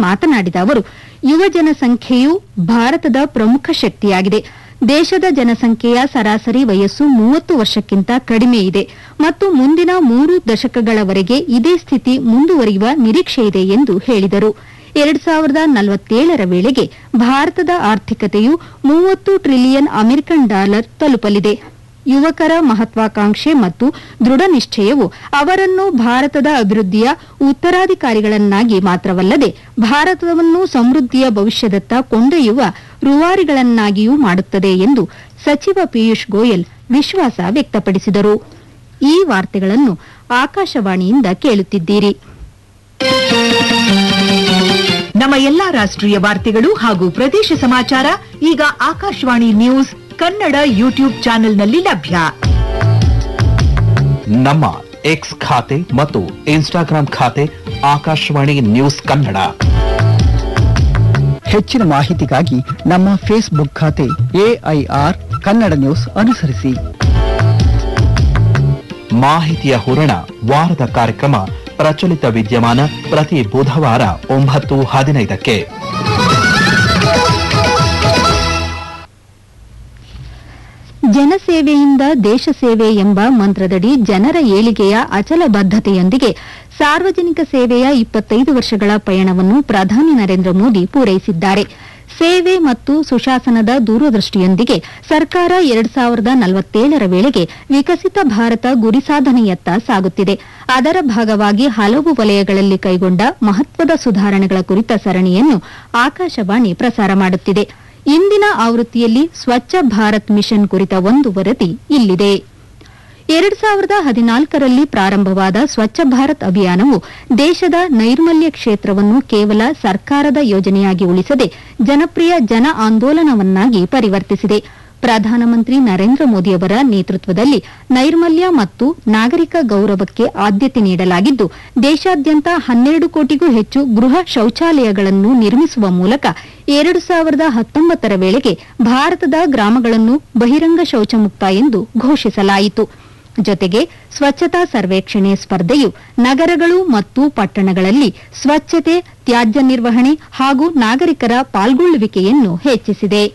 ಮಾತನಾಡಿದ ಅವರು ಯುವ ಜನಸಂಖ್ಯೆಯು ಭಾರತದ ಪ್ರಮುಖ ಶಕ್ತಿಯಾಗಿದೆ ದೇಶದ ಜನಸಂಖ್ಯೆಯ ಸರಾಸರಿ ವಯಸ್ಸು ಮೂವತ್ತು ವರ್ಷಕ್ಕಿಂತ ಕಡಿಮೆ ಇದೆ ಮತ್ತು ಮುಂದಿನ ಮೂರು ದಶಕಗಳವರೆಗೆ ಇದೇ ಸ್ಥಿತಿ ಮುಂದುವರಿಯುವ ನಿರೀಕ್ಷೆಯಿದೆ ಎಂದು ಹೇಳಿದರು ಎರಡ್ ಸಾವಿರದ ನಲವತ್ತೇಳರ ವೇಳೆಗೆ ಭಾರತದ ಆರ್ಥಿಕತೆಯು ಮೂವತ್ತು ಟ್ರಿಲಿಯನ್ ಅಮೆರಿಕನ್ ಡಾಲರ್ ತಲುಪಲಿದೆ ಯುವಕರ ಮಹತ್ವಾಕಾಂಕ್ಷೆ ಮತ್ತು ದೃಢ ನಿಶ್ಚಯವು ಅವರನ್ನು ಭಾರತದ ಅಭಿವೃದ್ಧಿಯ ಉತ್ತರಾಧಿಕಾರಿಗಳನ್ನಾಗಿ ಮಾತ್ರವಲ್ಲದೆ ಭಾರತವನ್ನು ಸಮೃದ್ಧಿಯ ಭವಿಷ್ಯದತ್ತ ಕೊಂಡೊಯ್ಯುವ ರೂವಾರಿಗಳನ್ನಾಗಿಯೂ ಮಾಡುತ್ತದೆ ಎಂದು ಸಚಿವ ಪಿಯೂಷ್ ಗೋಯಲ್ ವಿಶ್ವಾಸ ವ್ಯಕ್ತಪಡಿಸಿದರು ಈ ವಾರ್ತೆಗಳನ್ನು ಆಕಾಶವಾಣಿಯಿಂದ ಕೇಳುತ್ತಿದ್ದೀರಿ ನಮ್ಮ ಎಲ್ಲಾ ರಾಷ್ಟ್ರೀಯ ವಾರ್ತೆಗಳು ಹಾಗೂ ಪ್ರದೇಶ ಸಮಾಚಾರ ಈಗ ಆಕಾಶವಾಣಿ ನ್ಯೂಸ್ ಕನ್ನಡ ಯೂಟ್ಯೂಬ್ ಚಾನೆಲ್ನಲ್ಲಿ ಲಭ್ಯ ನಮ್ಮ ಎಕ್ಸ್ ಖಾತೆ ಮತ್ತು ಇನ್ಸ್ಟಾಗ್ರಾಂ ಖಾತೆ ಆಕಾಶವಾಣಿ ನ್ಯೂಸ್ ಕನ್ನಡ ಹೆಚ್ಚಿನ ಮಾಹಿತಿಗಾಗಿ ನಮ್ಮ ಫೇಸ್ಬುಕ್ ಖಾತೆ ಎಐಆರ್ ಕನ್ನಡ ನ್ಯೂಸ್ ಅನುಸರಿಸಿ ಮಾಹಿತಿಯ ಹೂರಣ ವಾರದ ಕಾರ್ಯಕ್ರಮ ಪ್ರಚಲಿತ ವಿದ್ಯಮಾನ ಪ್ರತಿ ಬುಧವಾರ ಒಂಬತ್ತು ಹದಿನೈದಕ್ಕೆ ಜನಸೇವೆಯಿಂದ ದೇಶ ಸೇವೆ ಎಂಬ ಮಂತ್ರದಡಿ ಜನರ ಏಳಿಗೆಯ ಅಚಲ ಬದ್ಧತೆಯೊಂದಿಗೆ ಸಾರ್ವಜನಿಕ ಸೇವೆಯ ಇಪ್ಪತ್ತೈದು ವರ್ಷಗಳ ಪಯಣವನ್ನು ಪ್ರಧಾನಿ ನರೇಂದ್ರ ಮೋದಿ ಪೂರೈಸಿದ್ದಾರೆ ಸೇವೆ ಮತ್ತು ಸುಶಾಸನದ ದೂರದೃಷ್ಟಿಯೊಂದಿಗೆ ಸರ್ಕಾರ ಎರಡ್ ಸಾವಿರದ ನಲವತ್ತೇಳರ ವೇಳೆಗೆ ವಿಕಸಿತ ಭಾರತ ಗುರಿ ಸಾಧನೆಯತ್ತ ಸಾಗುತ್ತಿದೆ ಅದರ ಭಾಗವಾಗಿ ಹಲವು ವಲಯಗಳಲ್ಲಿ ಕೈಗೊಂಡ ಮಹತ್ವದ ಸುಧಾರಣೆಗಳ ಕುರಿತ ಸರಣಿಯನ್ನು ಆಕಾಶವಾಣಿ ಪ್ರಸಾರ ಮಾಡುತ್ತಿದೆ ಇಂದಿನ ಆವೃತ್ತಿಯಲ್ಲಿ ಸ್ವಚ್ಛ ಭಾರತ್ ಮಿಷನ್ ಕುರಿತ ಒಂದು ವರದಿ ಇಲ್ಲಿದೆ ಎರಡ್ ಸಾವಿರದ ಹದಿನಾಲ್ಕರಲ್ಲಿ ಪ್ರಾರಂಭವಾದ ಸ್ವಚ್ಛ ಭಾರತ್ ಅಭಿಯಾನವು ದೇಶದ ನೈರ್ಮಲ್ಯ ಕ್ಷೇತ್ರವನ್ನು ಕೇವಲ ಸರ್ಕಾರದ ಯೋಜನೆಯಾಗಿ ಉಳಿಸದೆ ಜನಪ್ರಿಯ ಜನ ಆಂದೋಲನವನ್ನಾಗಿ ಪರಿವರ್ತಿಸಿದೆ ಪ್ರಧಾನಮಂತ್ರಿ ನರೇಂದ್ರ ಮೋದಿಯವರ ನೇತೃತ್ವದಲ್ಲಿ ನೈರ್ಮಲ್ಯ ಮತ್ತು ನಾಗರಿಕ ಗೌರವಕ್ಕೆ ಆದ್ಯತೆ ನೀಡಲಾಗಿದ್ದು ದೇಶಾದ್ಯಂತ ಹನ್ನೆರಡು ಕೋಟಿಗೂ ಹೆಚ್ಚು ಗೃಹ ಶೌಚಾಲಯಗಳನ್ನು ನಿರ್ಮಿಸುವ ಮೂಲಕ ಎರಡು ಸಾವಿರದ ಹತ್ತೊಂಬತ್ತರ ವೇಳೆಗೆ ಭಾರತದ ಗ್ರಾಮಗಳನ್ನು ಬಹಿರಂಗ ಶೌಚಮುಕ್ತ ಎಂದು ಘೋಷಿಸಲಾಯಿತು ಜೊತೆಗೆ ಸ್ವಚ್ಛತಾ ಸರ್ವೇಕ್ಷಣೆ ಸ್ಪರ್ಧೆಯು ನಗರಗಳು ಮತ್ತು ಪಟ್ಟಣಗಳಲ್ಲಿ ಸ್ವಚ್ಛತೆ ತ್ಯಾಜ್ಯ ನಿರ್ವಹಣೆ ಹಾಗೂ ನಾಗರಿಕರ ಪಾಲ್ಗೊಳ್ಳುವಿಕೆಯನ್ನು ಹೆಚ್ಚಿಸಿದೆ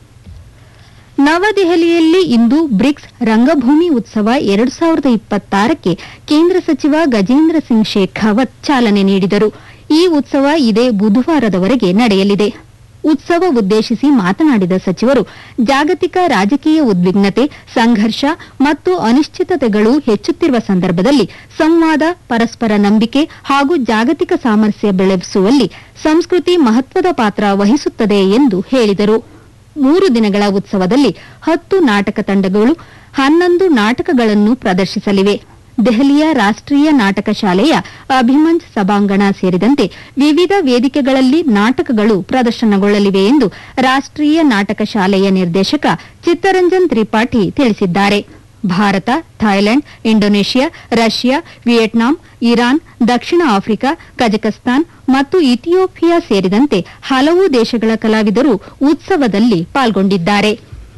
ನವದೆಹಲಿಯಲ್ಲಿ ಇಂದು ಬ್ರಿಕ್ಸ್ ರಂಗಭೂಮಿ ಉತ್ಸವ ಎರಡು ಸಾವಿರದ ಇಪ್ಪತ್ತಾರಕ್ಕೆ ಕೇಂದ್ರ ಸಚಿವ ಗಜೇಂದ್ರ ಸಿಂಗ್ ಶೇಖಾವತ್ ಚಾಲನೆ ನೀಡಿದರು ಈ ಉತ್ಸವ ಇದೇ ಬುಧವಾರದವರೆಗೆ ನಡೆಯಲಿದೆ ಉತ್ಸವ ಉದ್ದೇಶಿಸಿ ಮಾತನಾಡಿದ ಸಚಿವರು ಜಾಗತಿಕ ರಾಜಕೀಯ ಉದ್ವಿಗ್ನತೆ ಸಂಘರ್ಷ ಮತ್ತು ಅನಿಶ್ಚಿತತೆಗಳು ಹೆಚ್ಚುತ್ತಿರುವ ಸಂದರ್ಭದಲ್ಲಿ ಸಂವಾದ ಪರಸ್ಪರ ನಂಬಿಕೆ ಹಾಗೂ ಜಾಗತಿಕ ಸಾಮರಸ್ಯ ಬೆಳೆಸುವಲ್ಲಿ ಸಂಸ್ಕೃತಿ ಮಹತ್ವದ ಪಾತ್ರ ವಹಿಸುತ್ತದೆ ಎಂದು ಹೇಳಿದರು ಮೂರು ದಿನಗಳ ಉತ್ಸವದಲ್ಲಿ ಹತ್ತು ನಾಟಕ ತಂಡಗಳು ಹನ್ನೊಂದು ನಾಟಕಗಳನ್ನು ಪ್ರದರ್ಶಿಸಲಿವೆ ದೆಹಲಿಯ ರಾಷ್ಟ್ರೀಯ ನಾಟಕ ಶಾಲೆಯ ಅಭಿಮಂಜ್ ಸಭಾಂಗಣ ಸೇರಿದಂತೆ ವಿವಿಧ ವೇದಿಕೆಗಳಲ್ಲಿ ನಾಟಕಗಳು ಪ್ರದರ್ಶನಗೊಳ್ಳಲಿವೆ ಎಂದು ರಾಷ್ಟ್ರೀಯ ನಾಟಕ ಶಾಲೆಯ ನಿರ್ದೇಶಕ ಚಿತ್ತರಂಜನ್ ತ್ರಿಪಾಠಿ ತಿಳಿಸಿದ್ದಾರೆ Bharat Thailand Indonesia Russia Vietnam Iran ದಕ್ಷಿಣ ಆಫ್ರಿಕಾ ಕಜಕಸ್ತಾನ್ ಮತ್ತು ಇಥಿಯೋಪಿಯಾ ಸೇರಿದಂತೆ ಹಲವು ದೇಶಗಳ ಕಲಾವಿದರು ಉತ್ಸವದಲ್ಲಿ ಪಾಲ್ಗೊಂಡಿದ್ದಾರೆ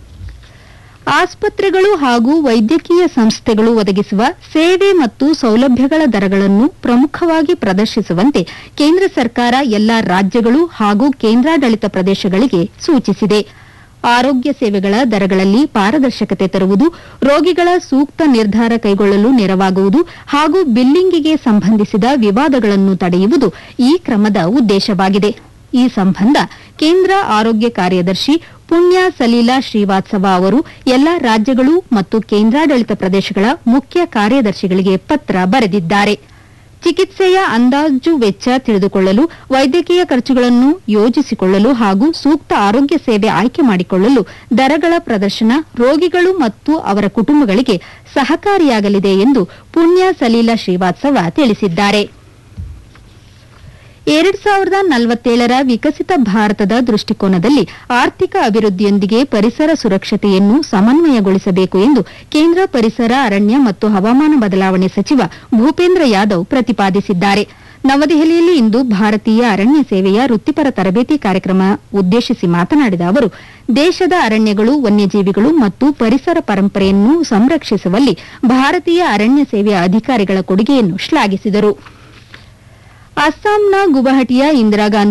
ಆಸ್ಪತ್ರೆಗಳು ಹಾಗೂ ವೈದ್ಯಕೀಯ ಸಂಸ್ಥೆಗಳು ಒದಗಿಸುವ ಸೇವೆ ಮತ್ತು ಸೌಲಭ್ಯಗಳ ದರಗಳನ್ನು ಪ್ರಮುಖವಾಗಿ ಪ್ರದರ್ಶಿಸುವಂತೆ ಕೇಂದ್ರ ಸರ್ಕಾರ ಎಲ್ಲಾ ರಾಜ್ಯಗಳು ಹಾಗೂ ಕೇಂದ್ರಾಡಳಿತ ಪ್ರದೇಶಗಳಿಗೆ ಸೂಚಿಸಿದೆ ಆರೋಗ್ಯ ಸೇವೆಗಳ ದರಗಳಲ್ಲಿ ಪಾರದರ್ಶಕತೆ ತರುವುದು ರೋಗಿಗಳ ಸೂಕ್ತ ನಿರ್ಧಾರ ಕೈಗೊಳ್ಳಲು ನೆರವಾಗುವುದು ಹಾಗೂ ಬಿಲ್ಲಿಂಗಿಗೆ ಸಂಬಂಧಿಸಿದ ವಿವಾದಗಳನ್ನು ತಡೆಯುವುದು ಈ ಕ್ರಮದ ಉದ್ದೇಶವಾಗಿದೆ ಈ ಸಂಬಂಧ ಕೇಂದ್ರ ಆರೋಗ್ಯ ಕಾರ್ಯದರ್ಶಿ ಪುಣ್ಯ ಸಲೀಲಾ ಶ್ರೀವಾತ್ಸವ ಅವರು ಎಲ್ಲಾ ರಾಜ್ಯಗಳು ಮತ್ತು ಕೇಂದ್ರಾಡಳಿತ ಪ್ರದೇಶಗಳ ಮುಖ್ಯ ಕಾರ್ಯದರ್ಶಿಗಳಿಗೆ ಪತ್ರ ಬರೆದಿದ್ದಾರೆ ಚಿಕಿತ್ಸೆಯ ಅಂದಾಜು ವೆಚ್ಚ ತಿಳಿದುಕೊಳ್ಳಲು ವೈದ್ಯಕೀಯ ಖರ್ಚುಗಳನ್ನು ಯೋಜಿಸಿಕೊಳ್ಳಲು ಹಾಗೂ ಸೂಕ್ತ ಆರೋಗ್ಯ ಸೇವೆ ಆಯ್ಕೆ ಮಾಡಿಕೊಳ್ಳಲು ದರಗಳ ಪ್ರದರ್ಶನ ರೋಗಿಗಳು ಮತ್ತು ಅವರ ಕುಟುಂಬಗಳಿಗೆ ಸಹಕಾರಿಯಾಗಲಿದೆ ಎಂದು ಪುಣ್ಯ ಸಲೀಲಾ ಶ್ರೀವಾತ್ಸವ ತಿಳಿಸಿದ್ದಾರೆ ಎರಡ್ ಸಾವಿರದ ನಲವತ್ತೇಳರ ವಿಕಸಿತ ಭಾರತದ ದೃಷ್ಟಿಕೋನದಲ್ಲಿ ಆರ್ಥಿಕ ಅಭಿವೃದ್ಧಿಯೊಂದಿಗೆ ಪರಿಸರ ಸುರಕ್ಷತೆಯನ್ನು ಸಮನ್ವಯಗೊಳಿಸಬೇಕು ಎಂದು ಕೇಂದ್ರ ಪರಿಸರ ಅರಣ್ಯ ಮತ್ತು ಹವಾಮಾನ ಬದಲಾವಣೆ ಸಚಿವ ಭೂಪೇಂದ್ರ ಯಾದವ್ ಪ್ರತಿಪಾದಿಸಿದ್ದಾರೆ ನವದೆಹಲಿಯಲ್ಲಿ ಇಂದು ಭಾರತೀಯ ಅರಣ್ಯ ಸೇವೆಯ ವೃತ್ತಿಪರ ತರಬೇತಿ ಕಾರ್ಯಕ್ರಮ ಉದ್ದೇಶಿಸಿ ಮಾತನಾಡಿದ ಅವರು ದೇಶದ ಅರಣ್ಯಗಳು ವನ್ಯಜೀವಿಗಳು ಮತ್ತು ಪರಿಸರ ಪರಂಪರೆಯನ್ನು ಸಂರಕ್ಷಿಸುವಲ್ಲಿ ಭಾರತೀಯ ಅರಣ್ಯ ಸೇವೆಯ ಅಧಿಕಾರಿಗಳ ಕೊಡುಗೆಯನ್ನು ಶ್ಲಾಘಿಸಿದರು ಅಸ್ಸಾಂನ ಗುವಾಹಟಿಯ ಇಂದಿರಾ ಗಾಂಧಿ